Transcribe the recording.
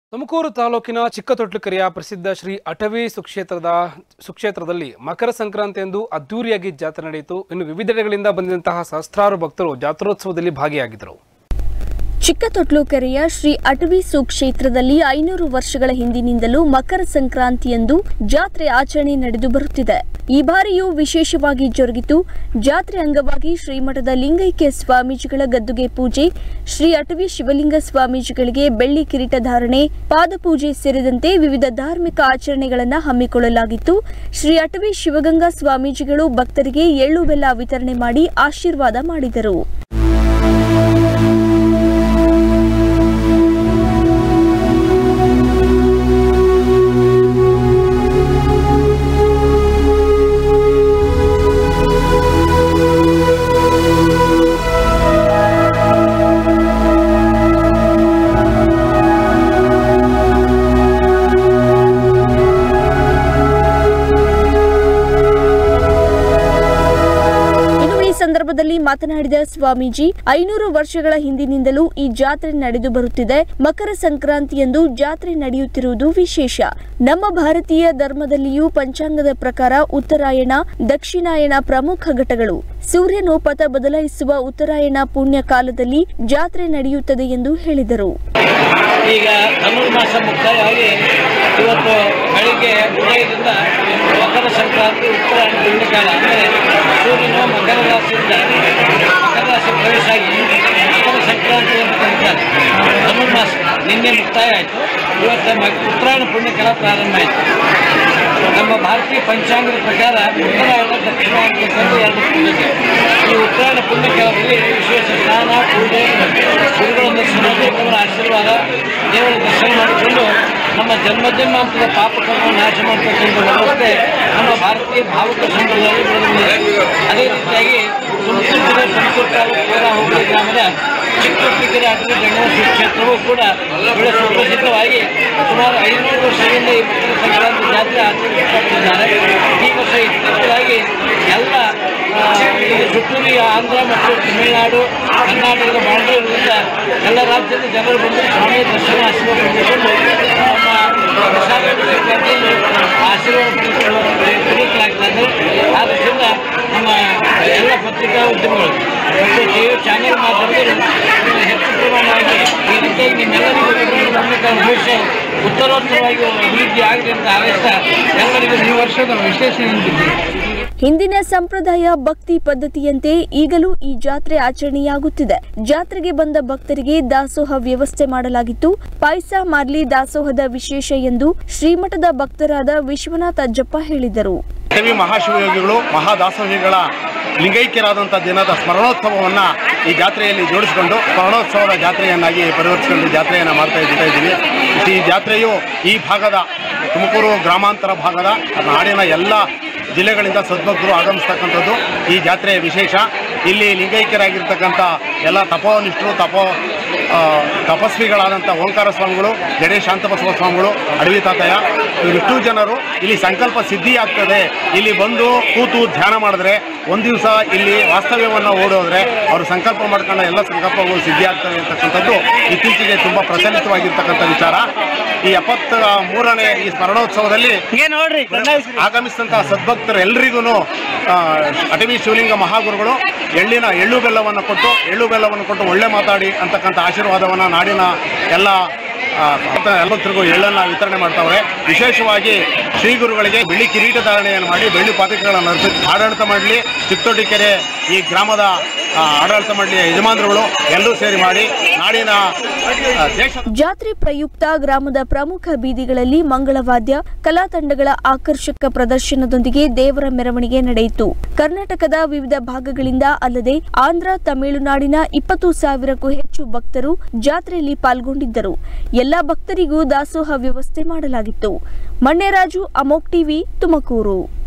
ತುಮಕೂರು ತಾಲೂಕಿನ ಚಿಕ್ಕತೊಟ್ಲುಕೆರೆಯ ಪ್ರಸಿದ್ಧ ಶ್ರೀ ಅಟವಿ ಸುಕ್ಷೇತ್ರದ ಸುಕ್ಷೇತ್ರದಲ್ಲಿ ಮಕರ ಸಂಕ್ರಾಂತಿಯಂದು ಅದ್ದೂರಿಯಾಗಿ ಜಾತ್ರೆ ನಡೆಯಿತು ಇನ್ನು ವಿವಿಧೆಡೆಗಳಿಂದ ಬಂದಿದ್ದಂತಹ ಸಹಸ್ರಾರು ಭಕ್ತರು ಜಾತ್ರೋತ್ಸವದಲ್ಲಿ ಭಾಗಿಯಾಗಿದ್ದರು ಚಿಕ್ಕತೊಟ್ಲು ಕೆರೆಯ ಶ್ರೀ ಅಟವಿ ಸುಕ್ಷೇತ್ರದಲ್ಲಿ ಐನೂರು ವರ್ಷಗಳ ಹಿಂದಿನಿಂದಲೂ ಮಕರ ಸಂಕ್ರಾಂತಿಯಂದು ಜಾತ್ರೆ ಆಚರಣೆ ನಡೆದು ಬರುತ್ತಿದೆ ಈ ಬಾರಿಯೂ ವಿಶೇಷವಾಗಿ ಜರುಗಿತು ಜಾತ್ರೆ ಅಂಗವಾಗಿ ಶ್ರೀಮಠದ ಲಿಂಗೈಕ್ಯ ಸ್ವಾಮೀಜಿಗಳ ಗದ್ದುಗೆ ಪೂಜೆ ಶ್ರೀ ಅಟವಿ ಶಿವಲಿಂಗ ಸ್ವಾಮೀಜಿಗಳಿಗೆ ಬೆಳ್ಳಿ ಕಿರೀಟ ಧಾರಣೆ ಪಾದಪೂಜೆ ಸೇರಿದಂತೆ ವಿವಿಧ ಧಾರ್ಮಿಕ ಆಚರಣೆಗಳನ್ನು ಹಮ್ಮಿಕೊಳ್ಳಲಾಗಿತ್ತು ಶ್ರೀ ಅಟವಿ ಶಿವಗಂಗಾ ಸ್ವಾಮೀಜಿಗಳು ಭಕ್ತರಿಗೆ ಎಳ್ಳು ಬೆಲ್ಲ ವಿತರಣೆ ಮಾಡಿ ಆಶೀರ್ವಾದ ಮಾಡಿದರು ಇನ್ನು ಈ ಸಂದರ್ಭದಲ್ಲಿ ಮಾತನಾಡಿದ ಸ್ವಾಮೀಜಿ ಐನೂರು ವರ್ಷಗಳ ಹಿಂದಿನಿಂದಲೂ ಈ ಜಾತ್ರೆ ನಡೆದು ಬರುತ್ತಿದೆ ಮಕರ ಸಂಕ್ರಾಂತಿಯಂದು ಜಾತ್ರೆ ನಡೆಯುತ್ತಿರುವುದು ವಿಶೇಷ ನಮ್ಮ ಭಾರತೀಯ ಧರ್ಮದಲ್ಲಿಯೂ ಪಂಚಾಂಗದ ಪ್ರಕಾರ ಉತ್ತರಾಯಣ ದಕ್ಷಿಣಾಯಣ ಪ್ರಮುಖ ಘಟ್ಟಗಳು ಸೂರ್ಯನು ಪಥ ಬದಲಾಯಿಸುವ ಉತ್ತರಾಯಣ ಪುಣ್ಯ ಕಾಲದಲ್ಲಿ ಜಾತ್ರೆ ನಡೆಯುತ್ತದೆ ಎಂದು ಹೇಳಿದರು ಈಗ ಧನುರ್ಮಾಸ ಮುಕ್ತಾಯವಾಗಿ ಇವತ್ತು ಬೆಳಿಗ್ಗೆ ಉದಯದಿಂದ ಮಕರ ಸಂಕ್ರಾಂತಿ ಉತ್ತರಾಯಣ ಪುಣ್ಯಕಾಲ ಅಂದರೆ ಸೂರ್ಯನು ಮಕರ ರಾಶಿಯಿಂದ ಮಕರ ರಾಶಿ ಪ್ರವೇಶ ಆಗಿ ಮಕರ ಸಂಕ್ರಾಂತಿ ಅಂತ ಕರೀತಾರೆ ಧನುರ್ಮಾಸ ನಿನ್ನೆ ಮುಕ್ತಾಯ ಆಯಿತು ಇವತ್ತು ಮ ಉತ್ತರಾಯಣ ಪುಣ್ಯಕಾಲ ಪ್ರಾರಂಭ ಆಯಿತು ನಮ್ಮ ಭಾರತೀಯ ಪಂಚಾಂಗದ ಪ್ರಕಾರ ಉತ್ತರಾಯಣ ದಕ್ಷಿಣಾಯಣ ಅಂತಂದು ಎರಡು ಪೂಜೆ ಈ ಉತ್ತರಾಯಣ ಪುಣ್ಯಕಾಲದಲ್ಲಿ ವಿಶೇಷ ಸ್ನಾನ ಪೂಜೆ ಗುರುಗಳ ದರ್ಶನ ದೇವರ ಆಶೀರ್ವಾದ ದೇವರ ದರ್ಶನ ಮಾಡಿಕೊಂಡು ನಮ್ಮ ಜನ್ಮ ಜನ್ಮಾಂತದ ಪಾಪಕರ್ಮ ನಾಶ ಮಾಡ್ತಕ್ಕಂಥ ವ್ಯವಸ್ಥೆ ನಮ್ಮ ಭಾರತೀಯ ಭಾವುಕ ಸಂಪ್ರದಾಯ ಬೆಳೆದಿದೆ ಅದೇ ರೀತಿಯಾಗಿ ತುಮಕೂರು ಜಿಲ್ಲೆ ತುಮಕೂರು ತಾಲೂಕು ಕೋರ ಹೋಬಳಿ ಗ್ರಾಮದ ಚಿಕ್ಕಟ್ಟಿಗೆರೆ ಅಟವಿ ಗಣೇಶ ಕ್ಷೇತ್ರವೂ ಕೂಡ ಒಳ್ಳೆ ಸುಪ್ರಸಿದ್ಧವಾಗಿ ಸುಮಾರು ಐನೂರು ವರ್ಷದಿಂದ ಈ ಮಕರ ಸಂಕ್ರಾಂತಿ ಜಾತ್ರೆ ಆಚರಿಸುತ್ತಿದ್ದಾರೆ ಈ ವರ್ಷ ಇತ್ತೀಚೆಗಾಗಿ ಎಲ್ಲ ಆ, ಈ ಸುತ್ತೂರು ಆಂಧ್ರ ಮತ್ತು ತಮಿಳುನಾಡು ಕರ್ನಾಟಕದ ಬಾಂಧವರಿಂದ ಎಲ್ಲ ರಾಜ್ಯದ ಜನರು ಬಂದು ಸ್ವಾಮಿ ದರ್ಶನ ಆಶೀರ್ವಾದ ಪಡೆದುಕೊಂಡು ನಮ್ಮ ಪ್ರಸಾದ ಸಂಕ್ರಾಂತಿಯಲ್ಲಿ ಆಶೀರ್ವಾದ ಪಡೆದುಕೊಳ್ಳುವ ಪಡೆಯಲಾಗ್ತಾ ಇದೆ ಆದ್ದರಿಂದ ನಮ್ಮ ಎಲ್ಲ ಪತ್ರಿಕಾ ಉದ್ಯಮಗಳು ಮತ್ತು ಟಿವಿ ಚಾನೆಲ್ ಮಾಧ್ಯಮಗಳು ಇದನ್ನು ಹೆಚ್ಚು ಪ್ರಮಾಣವಾಗಿ ಈ ರೀತಿಯಾಗಿ ನಿಮ್ಮೆಲ್ಲರಿಗೂ ಇದರಿಂದ ಮೂಲಕ ಭವಿಷ್ಯ ಉತ್ತರೋತ್ತರವಾಗಿ ಅಭಿವೃದ್ಧಿ ಆಗಲಿ ಅಂತ ಹಾರೈಸ್ತಾ ಎಲ್ಲರಿಗೂ ಈ ವರ್ಷದ ವಿಶೇಷ ಏನಿದೆ ಹಿಂದಿನ ಸಂಪ್ರದಾಯ ಭಕ್ತಿ ಪದ್ಧತಿಯಂತೆ ಈಗಲೂ ಈ ಜಾತ್ರೆ ಆಚರಣೆಯಾಗುತ್ತಿದೆ ಜಾತ್ರೆಗೆ ಬಂದ ಭಕ್ತರಿಗೆ ದಾಸೋಹ ವ್ಯವಸ್ಥೆ ಮಾಡಲಾಗಿತ್ತು ಪಾಯಸ ಮಾರ್ಲಿ ದಾಸೋಹದ ವಿಶೇಷ ಎಂದು ಶ್ರೀಮಠದ ಭಕ್ತರಾದ ವಿಶ್ವನಾಥ ಅಜ್ಜಪ್ಪ ಹೇಳಿದರು ಕವಿ ಮಹಾಶಿವಯೋಗಿಗಳು ಮಹಾದಾಸೋಹಿಗಳ ಲಿಂಗೈಕ್ಯರಾದಂಥ ದಿನದ ಸ್ಮರಣೋತ್ಸವವನ್ನು ಈ ಜಾತ್ರೆಯಲ್ಲಿ ಜೋಡಿಸಿಕೊಂಡು ಸ್ಮರಣೋತ್ಸವದ ಜಾತ್ರೆಯನ್ನಾಗಿ ಪರಿವರ್ತಿಸಿಕೊಂಡು ಜಾತ್ರೆಯನ್ನು ಮಾಡ್ತಾ ಇದ್ದೀವಿ ಇದ್ದೀವಿ ಈ ಜಾತ್ರೆಯು ಈ ಭಾಗದ ತುಮಕೂರು ಗ್ರಾಮಾಂತರ ಭಾಗದ ನಾಡಿನ ಎಲ್ಲ ಜಿಲ್ಲೆಗಳಿಂದ ಸದ್ಭಕ್ತರು ಆಗಮಿಸ್ತಕ್ಕಂಥದ್ದು ಈ ಜಾತ್ರೆಯ ವಿಶೇಷ ಇಲ್ಲಿ ಲಿಂಗೈಕ್ಯರಾಗಿರ್ತಕ್ಕಂಥ ಎಲ್ಲ ತಪೋನಿಷ್ಠರು ತಪೋ ಆ, ತಪಸ್ವಿಗಳಾದಂಥ ಓಂಕಾರ ಸ್ವಾಮಿಗಳು ಜಡೇ ಶಾಂತಬಸವ ಸ್ವಾಮಿಗಳು ಅಡವಿ ತಾತಯ್ಯ ಇವರಿಷ್ಟು ಜನರು ಇಲ್ಲಿ ಸಂಕಲ್ಪ ಸಿದ್ಧಿ ಆಗ್ತದೆ ಇಲ್ಲಿ ಬಂದು ಕೂತು ಧ್ಯಾನ ಮಾಡಿದ್ರೆ ಒಂದು ದಿವಸ ಇಲ್ಲಿ ವಾಸ್ತವ್ಯವನ್ನು ಓಡೋದ್ರೆ ಅವರು ಸಂಕಲ್ಪ ಮಾಡ್ಕೊಂಡ ಎಲ್ಲ ಸಂಕಲ್ಪಗಳು ಸಿದ್ಧಿ ಆಗ್ತವೆ ಅಂತಕ್ಕಂಥದ್ದು ಇತ್ತೀಚೆಗೆ ತುಂಬ ಪ್ರಚಲಿತವಾಗಿರ್ತಕ್ಕಂಥ ವಿಚಾರ ಈ ಎಪ್ಪತ್ತ ಮೂರನೇ ಈ ಸ್ಮರಣೋತ್ಸವದಲ್ಲಿ ಆಗಮಿಸಿದಂತಹ ಸದ್ಭಕ್ತರು ಎಲ್ರಿಗೂ ಅಟವಿ ಶಿವಲಿಂಗ ಮಹಾಗುರುಗಳು ಎಳ್ಳಿನ ಎಳ್ಳು ಬೆಲ್ಲವನ್ನು ಕೊಟ್ಟು ಎಳ್ಳು ಬೆಲ್ಲವನ್ನು ಕೊಟ್ಟು ಒಳ್ಳೆ ಮಾತಾಡಿ ಅಂತಕ್ಕಂಥ ಆಶೀರ್ವಾದವನ್ನು ನಾಡಿನ ಎಲ್ಲ ಆ, ಎಲ್ಲ ಭಕ್ತರಿಗೂ ಎಳ್ಳನ್ನು ವಿತರಣೆ ಮಾಡ್ತಾವ್ರೆ ವಿಶೇಷವಾಗಿ ಶ್ರೀ ಗುರುಗಳಿಗೆ ಬೆಳ್ಳಿ ಕಿರೀಟ ಧಾರಣೆಯನ್ನು ಮಾಡಿ ಬೆಳ್ಳಿ ಪಾತ್ರಿಕೆಗಳನ್ನು ಅರ್ಪಿಸಿ ಆಡಳಿತ ಮಾಡಲಿ ಚಿಕ್ಕತೊಟ್ಟಿಕೆರೆ ಈ ಗ್ರಾಮದ ಆ, ಆಡಳಿತ ಮಂಡಳಿಯ ಯಜಮಾನರುಗಳು ಎಲ್ಲರೂ ಸೇರಿ ಮಾಡಿ ನಾಡಿನ ಆ, ದೇಶ ಜಾತ್ರೆ ಪ್ರಯುಕ್ತ ಗ್ರಾಮದ ಪ್ರಮುಖ ಬೀದಿಗಳಲ್ಲಿ ಮಂಗಳವಾದ್ಯ ಕಲಾ ತಂಡಗಳ ಆಕರ್ಷಕ ಪ್ರದರ್ಶನದೊಂದಿಗೆ ದೇವರ ಮೆರವಣಿಗೆ ನಡೆಯಿತು ಕರ್ನಾಟಕದ ವಿವಿಧ ಭಾಗಗಳಿಂದ ಅಲ್ಲದೆ ಆಂಧ್ರ ತಮಿಳುನಾಡಿನ ಇಪ್ಪತ್ತು ಸಾವಿರಕ್ಕೂ ಹೆಚ್ಚು ಭಕ್ತರು ಜಾತ್ರೆಯಲ್ಲಿ ಪಾಲ್ಗೊಂಡಿದ್ದರು ಎಲ್ಲಾ ಭಕ್ತರಿಗೂ ದಾಸೋಹ ವ್ಯವಸ್ಥೆ ಮಾಡಲಾಗಿತ್ತು ಮಣ್ಣೆರಾಜು ಅಮೋಕ್ ಟಿವಿ ತುಮಕೂರು